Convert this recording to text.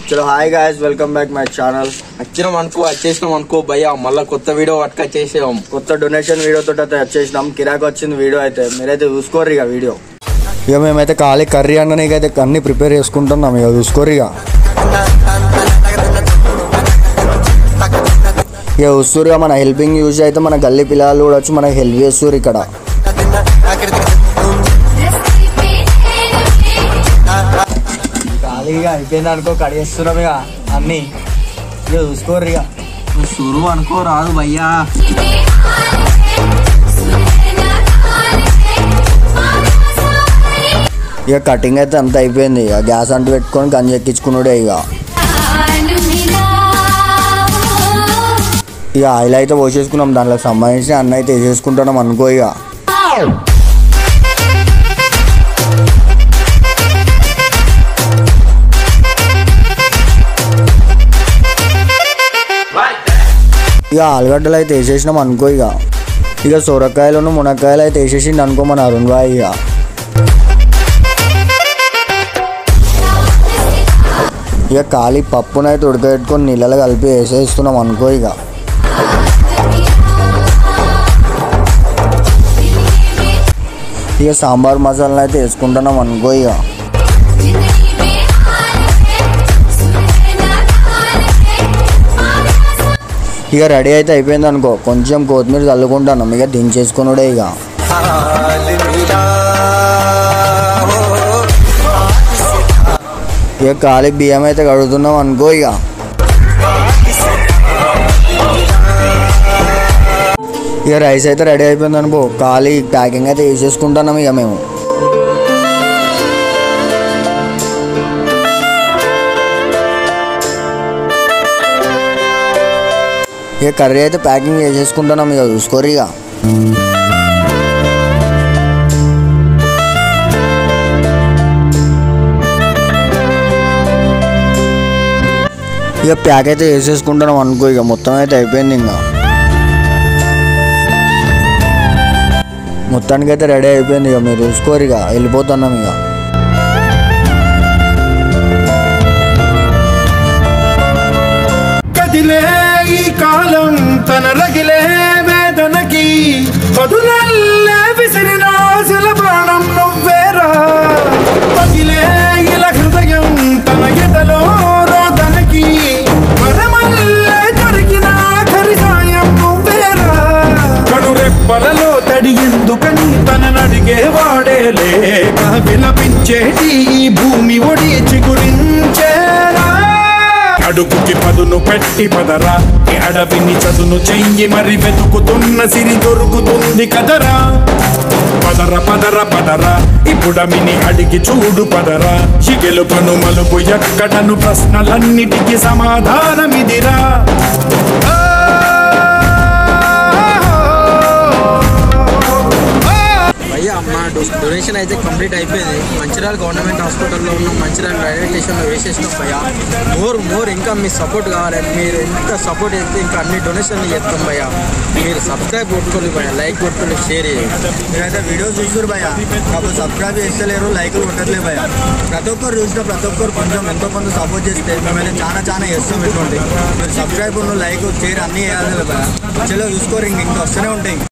చలో hi guys welcome back my channel వచ్చినాం అనుకో వచ్చేసినాం అనుకో భయ్యా మళ్ళా కొత్త వీడియో పట్టుక చేసేవాం కొత్త డొనేషన్ వీడియో తోటి అయితే వచ్చేసినాం కిరాక్ వచ్చింది వీడియో అయితే మీరైతే చూసుకోరు ఇక వీడియో ఇక మేమైతే ఖాళీ కర్రీ అనడానికి అన్ని ప్రిపేర్ చేసుకుంటున్నాం ఇక చూసుకోరు ఇక ఇక వస్తురుగా మన హెల్పింగ్ యూజ్ అయితే మన గల్లీ పిల్లలు కూడా వచ్చి మనకి హెల్ప్ చేస్తారు ఇక్కడ ఖాళీగా అయిపోయింది అనుకో కడిగేస్తున్నాం ఇక అన్ని ఇక చూసుకోరు ఇక సురు అనుకో రాదు భయ్యా ఇక కటింగ్ అయితే అంత అయిపోయింది ఇక గ్యాస్ అంటు పెట్టుకొని గంజి ఎక్కించుకున్నాడే ఇక ఇక ఆయిల్ అయితే పోసేసుకున్నాం దాంట్లో సంబంధించిన అన్న అయితే వేసేసుకుంటున్నాం అనుకో ఇక ఇక ఆలుగడ్డలు అయితే వేసేసినాం అనుకో ఇక ఇక సొరకాయలను మునక్కాయలు అయితే వేసేసిండు అనుకో మన అరుణ్ బాయ్ ఇక ఇక ఖాళీ పప్పునైతే ఉడకబెట్టుకొని నీళ్ళలో కలిపి వేసేస్తున్నాం అనుకో ఇక ఇక సాంబార్ మసాలా అయితే వేసుకుంటున్నాం అనుకో ఇక ఇక రెడీ అయితే అయిపోయింది అనుకో కొంచెం కొత్తిమీర చల్లుకుంటున్నాం ఇక దించేసుకున్నాడే ఇక ఇక ఖాళీ బియ్యం అయితే కడుగుతున్నాం అనుకో ఇక ఇక రైస్ అయితే రెడీ అయిపోయింది అనుకో ఖాళీ ప్యాకింగ్ అయితే వేసేసుకుంటున్నాం ఇక మేము ఇక కర్రీ అయితే ప్యాకింగ్ చేసేసుకుంటున్నాం ఇక చూసుకోరు ఇక ఇక ప్యాక్ అయితే వేసేసుకుంటున్నాం అనుకో ఇక మొత్తం అయితే అయిపోయింది ఇంకా మొత్తానికి అయితే రెడీ అయిపోయింది ఇక మీరు చూసుకోరు ఇక వెళ్ళిపోతున్నాం ఇక కదిలే ఈ కాలం తన రగిలే వేదనకి పదులల్లే విసిరిన ఆశల ప్రాణం నువ్వేరా పగిలే ఇలా హృదయం తన ఎదలో రోదనకి మరమల్లే దొరికిన ఆఖరి సాయం నువ్వేరా కనురెప్పలలో తడి ఎందుకని తననడిగే వాడే లేక విలపించేటి ఈ భూమి ఒడి చిగురించేరా అడుగుకి పదును పెట్టి పదరా ఈ అడవిని చదును చెయ్యి మరి వెతుకుతున్న సిరి దొరుకుతుంది కదరా పదర పదర పదరా ఇప్పుడమిని అడిగి చూడు పదరా చిగెలుపను మలుపు ఎక్కడను ప్రశ్నలన్నిటికీ సమాధానమిదిరా భయ్యా మా డొనేషన్ అయితే కంప్లీట్ అయిపోయింది మంచిర్యాల గవర్నమెంట్ హాస్పిటల్లో ఉన్న మంచిర్యాల రైల్వే స్టేషన్లో వేసేసినాం భయ్యా మోర్ మోర్ ఇంకా మీ సపోర్ట్ కావాలి మీరు ఎంత సపోర్ట్ చేస్తే ఇంకా అన్ని డొనేషన్లు చేస్తాం భయ్యా మీరు సబ్స్క్రైబ్ కొట్టుకోండి భయ్యా లైక్ కొట్టుకోండి షేర్ చేయండి మీరైతే వీడియో చూసారు భయ కాకపోతే సబ్స్క్రైబ్ చేస్తలేరు లైకులు కొట్టట్లేదు భయ ప్రతి ఒక్కరు చూసిన ప్రతి ఒక్కరు కొంచెం ఎంతో కొంత సపోర్ట్ చేస్తే మేమైతే చాలా చాలా చేస్తాం ఇటువంటి మీరు సబ్స్క్రైబ్ లైక్ షేర్ అన్నీ వేయాలి భయ చలో చూసుకోరు ఇంక ఇంకా వస్తూనే ఉంటాయి